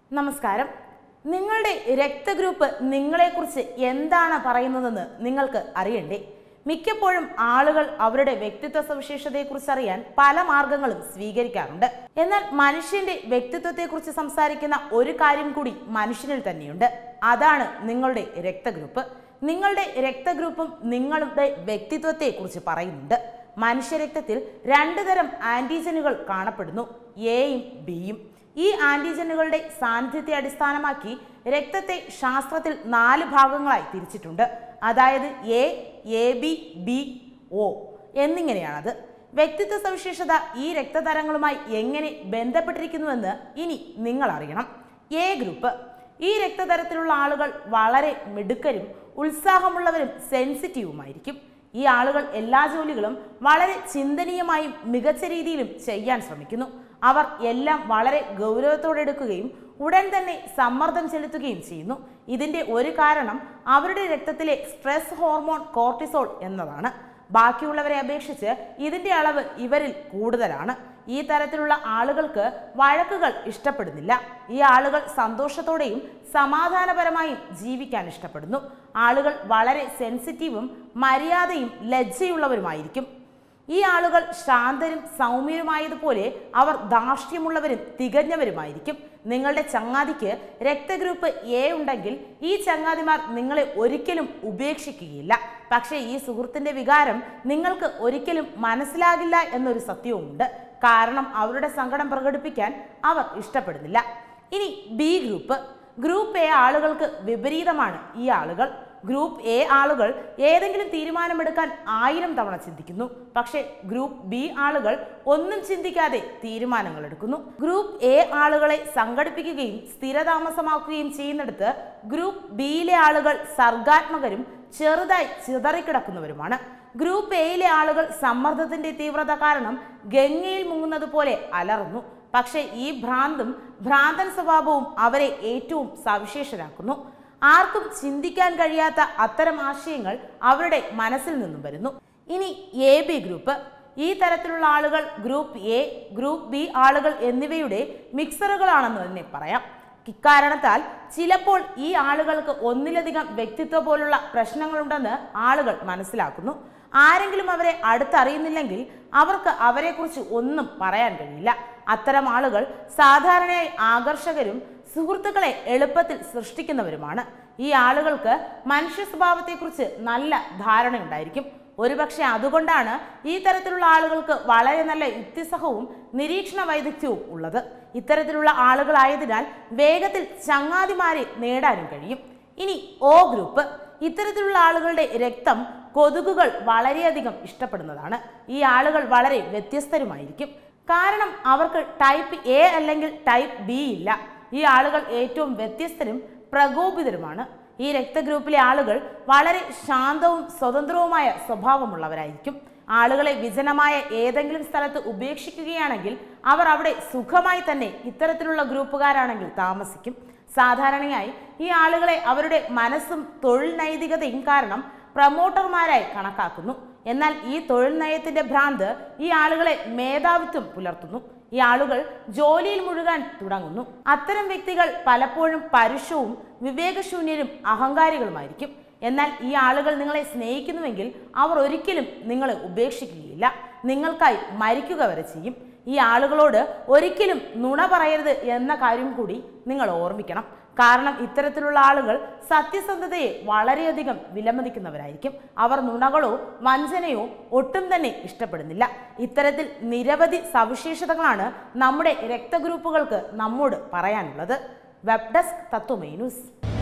നമസ്കാരം നിങ്ങളുടെ രക്തഗ്രൂപ്പ് നിങ്ങളെക്കുറിച്ച് എന്താണ് പറയുന്നതെന്ന് നിങ്ങൾക്ക് അറിയണ്ടേ മിക്കപ്പോഴും ആളുകൾ അവരുടെ വ്യക്തിത്വ സവിശേഷതയെക്കുറിച്ച് അറിയാൻ പല മാർഗങ്ങളും സ്വീകരിക്കാറുണ്ട് എന്നാൽ മനുഷ്യന്റെ വ്യക്തിത്വത്തെക്കുറിച്ച് സംസാരിക്കുന്ന ഒരു കാര്യം കൂടി മനുഷ്യനിൽ തന്നെയുണ്ട് അതാണ് നിങ്ങളുടെ രക്തഗ്രൂപ്പ് നിങ്ങളുടെ രക്തഗ്രൂപ്പും നിങ്ങളുടെ വ്യക്തിത്വത്തെക്കുറിച്ച് പറയുന്നുണ്ട് മനുഷ്യരക്തത്തിൽ രണ്ട് തരം ആന്റിജനുകൾ കാണപ്പെടുന്നു എയും ബിയും ഈ ആന്റിജനുകളുടെ സാന്നിധ്യത്തെ അടിസ്ഥാനമാക്കി രക്തത്തെ ശാസ്ത്രത്തിൽ നാല് ഭാഗങ്ങളായി തിരിച്ചിട്ടുണ്ട് അതായത് A A B B O എന്നിങ്ങനെയാണത് വ്യക്തിത്വ സവിശേഷത ഈ രക്തതരങ്ങളുമായി എങ്ങനെ ബന്ധപ്പെട്ടിരിക്കുന്നുവെന്ന് ഇനി നിങ്ങൾ അറിയണം എ ഗ്രൂപ്പ് ഈ രക്തതരത്തിലുള്ള ആളുകൾ വളരെ മിടുക്കരും ഉത്സാഹമുള്ളവരും സെൻസിറ്റീവുമായിരിക്കും ഈ ആളുകൾ എല്ലാ ജോലികളും വളരെ ചിന്തനീയമായും മികച്ച രീതിയിലും ചെയ്യാൻ ശ്രമിക്കുന്നു അവർ എല്ലാം വളരെ ഗൗരവത്തോടെ എടുക്കുകയും ഉടൻ തന്നെ സമ്മർദ്ദം ചെലുത്തുകയും ചെയ്യുന്നു ഇതിന്റെ ഒരു കാരണം അവരുടെ രക്തത്തിലെ സ്ട്രെസ് ഹോർമോൺ കോർട്ടിസോൾ എന്നതാണ് ബാക്കിയുള്ളവരെ അപേക്ഷിച്ച് ഇതിന്റെ അളവ് ഇവരിൽ കൂടുതലാണ് ഈ തരത്തിലുള്ള ആളുകൾക്ക് വഴക്കുകൾ ഇഷ്ടപ്പെടുന്നില്ല ഈ ആളുകൾ സന്തോഷത്തോടെയും സമാധാനപരമായും ജീവിക്കാൻ ഇഷ്ടപ്പെടുന്നു ആളുകൾ വളരെ സെൻസിറ്റീവും മര്യാദയും ലജ്ജയുള്ളവരുമായിരിക്കും ഈ ആളുകൾ ശാന്തരും സൗമ്യരുമായതുപോലെ അവർ ധാർഷ്ട്യമുള്ളവരും തികഞ്ഞവരുമായിരിക്കും നിങ്ങളുടെ ചങ്ങാതിക്ക് രക്തഗ്രൂപ്പ് എ ഉണ്ടെങ്കിൽ ഈ ചങ്ങാതിമാർ നിങ്ങളെ ഒരിക്കലും ഉപേക്ഷിക്കുകയില്ല പക്ഷേ ഈ സുഹൃത്തിന്റെ വികാരം നിങ്ങൾക്ക് ഒരിക്കലും മനസ്സിലാകില്ല എന്നൊരു സത്യവുമുണ്ട് കാരണം അവരുടെ സങ്കടം പ്രകടിപ്പിക്കാൻ അവർ ഇഷ്ടപ്പെടുന്നില്ല ഇനി ബി ഗ്രൂപ്പ് ഗ്രൂപ്പ് എ ആളുകൾക്ക് വിപരീതമാണ് ഈ ആളുകൾ ഗ്രൂപ്പ് എ ആളുകൾ ഏതെങ്കിലും തീരുമാനമെടുക്കാൻ ആയിരം തവണ ചിന്തിക്കുന്നു പക്ഷേ ഗ്രൂപ്പ് ബി ആളുകൾ ഒന്നും ചിന്തിക്കാതെ തീരുമാനങ്ങൾ എടുക്കുന്നു ഗ്രൂപ്പ് എ ആളുകളെ സംഘടിപ്പിക്കുകയും സ്ഥിരതാമസമാക്കുകയും ചെയ്യുന്നിടത്ത് ഗ്രൂപ്പ് ബിയിലെ ആളുകൾ സർഗാത്മകരും ചെറുതായി ചിതറിക്കിടക്കുന്നവരുമാണ് ഗ്രൂപ്പ് എയിലെ ആളുകൾ സമ്മർദ്ദത്തിന്റെ തീവ്രത കാരണം ഗംഗയിൽ മുങ്ങുന്നത് പോലെ അലറുന്നു പക്ഷേ ഈ ഭ്രാന്തും ഭ്രാന്തൻ സ്വഭാവവും അവരെ ഏറ്റവും സവിശേഷരാക്കുന്നു ആർക്കും ചിന്തിക്കാൻ കഴിയാത്ത അത്തരം ആശയങ്ങൾ അവരുടെ മനസ്സിൽ നിന്നും വരുന്നു ഇനി എ ബി ഗ്രൂപ്പ് ഈ തരത്തിലുള്ള ആളുകൾ ഗ്രൂപ്പ് എ ഗ്രൂപ്പ് ബി ആളുകൾ എന്നിവയുടെ മിക്സറുകളാണെന്ന് തന്നെ പറയാം ഇക്കാരണത്താൽ ചിലപ്പോൾ ഈ ആളുകൾക്ക് ഒന്നിലധികം വ്യക്തിത്വ പോലുള്ള പ്രശ്നങ്ങളുണ്ടെന്ന് ആളുകൾ മനസ്സിലാക്കുന്നു ആരെങ്കിലും അവരെ അടുത്തറിയുന്നില്ലെങ്കിൽ അവർക്ക് അവരെക്കുറിച്ച് ഒന്നും പറയാൻ കഴിയില്ല അത്തരം ആളുകൾ സാധാരണയായി ആകർഷകരും സുഹൃത്തുക്കളെ എളുപ്പത്തിൽ സൃഷ്ടിക്കുന്നവരുമാണ് ഈ ആളുകൾക്ക് മനുഷ്യ സ്വഭാവത്തെക്കുറിച്ച് നല്ല ധാരണയുണ്ടായിരിക്കും ഒരുപക്ഷെ അതുകൊണ്ടാണ് ഈ തരത്തിലുള്ള ആളുകൾക്ക് വളരെ നല്ല യുക്തിസഹവും നിരീക്ഷണ വൈദഗ്ധ്യവും ഉള്ളത് ഇത്തരത്തിലുള്ള ആളുകളായതിനാൽ വേഗത്തിൽ ചങ്ങാതിമാരെ നേടാനും കഴിയും ഇനി ഒ ഗ്രൂപ്പ് ഇത്തരത്തിലുള്ള ആളുകളുടെ രക്തം കൊതുകുകൾ വളരെയധികം ഇഷ്ടപ്പെടുന്നതാണ് ഈ ആളുകൾ വളരെ വ്യത്യസ്തരുമായിരിക്കും കാരണം അവർക്ക് ടൈപ്പ് എ അല്ലെങ്കിൽ ടൈപ്പ് ബി ഇല്ല ഈ ആളുകൾ ഏറ്റവും വ്യത്യസ്തരും പ്രകോപിതരുമാണ് ഈ രക്തഗ്രൂപ്പിലെ ആളുകൾ വളരെ ശാന്തവും സ്വതന്ത്രവുമായ സ്വഭാവമുള്ളവരായിരിക്കും ആളുകളെ വിജനമായ ഏതെങ്കിലും സ്ഥലത്ത് ഉപേക്ഷിക്കുകയാണെങ്കിൽ അവർ അവിടെ സുഖമായി തന്നെ ഇത്തരത്തിലുള്ള ഗ്രൂപ്പുകാരാണെങ്കിൽ താമസിക്കും സാധാരണയായി ഈ ആളുകളെ അവരുടെ മനസ്സും തൊഴിൽ നൈതികതയും കാരണം പ്രമോട്ടർമാരായി കണക്കാക്കുന്നു എന്നാൽ ഈ തൊഴിൽ നയത്തിന്റെ ഭ്രാന്ത് ഈ ആളുകളെ മേധാവിത്വം പുലർത്തുന്നു ഈ ആളുകൾ ജോലിയിൽ മുഴുകാൻ തുടങ്ങുന്നു അത്തരം വ്യക്തികൾ പലപ്പോഴും പരുഷവും വിവേകശൂന്യരും അഹങ്കാരികളുമായിരിക്കും എന്നാൽ ഈ ആളുകൾ നിങ്ങളെ സ്നേഹിക്കുന്നുവെങ്കിൽ അവർ ഒരിക്കലും നിങ്ങളെ ഉപേക്ഷിക്കുകയില്ല നിങ്ങൾക്കായി മരിക്കുക വരെ ചെയ്യും ഈ ആളുകളോട് ഒരിക്കലും നുണ പറയരുത് എന്ന കാര്യം കൂടി നിങ്ങൾ ഓർമ്മിക്കണം കാരണം ഇത്തരത്തിലുള്ള ആളുകൾ സത്യസന്ധതയെ വളരെയധികം വിലമതിക്കുന്നവരായിരിക്കും അവർ നുണകളോ വഞ്ചനയോ ഒട്ടും തന്നെ ഇഷ്ടപ്പെടുന്നില്ല ഇത്തരത്തിൽ നിരവധി സവിശേഷതകളാണ് നമ്മുടെ രക്തഗ്രൂപ്പുകൾക്ക് നമ്മോട് പറയാനുള്ളത് വെബ് ഡെസ്ക് തത്വമേ ന്യൂസ്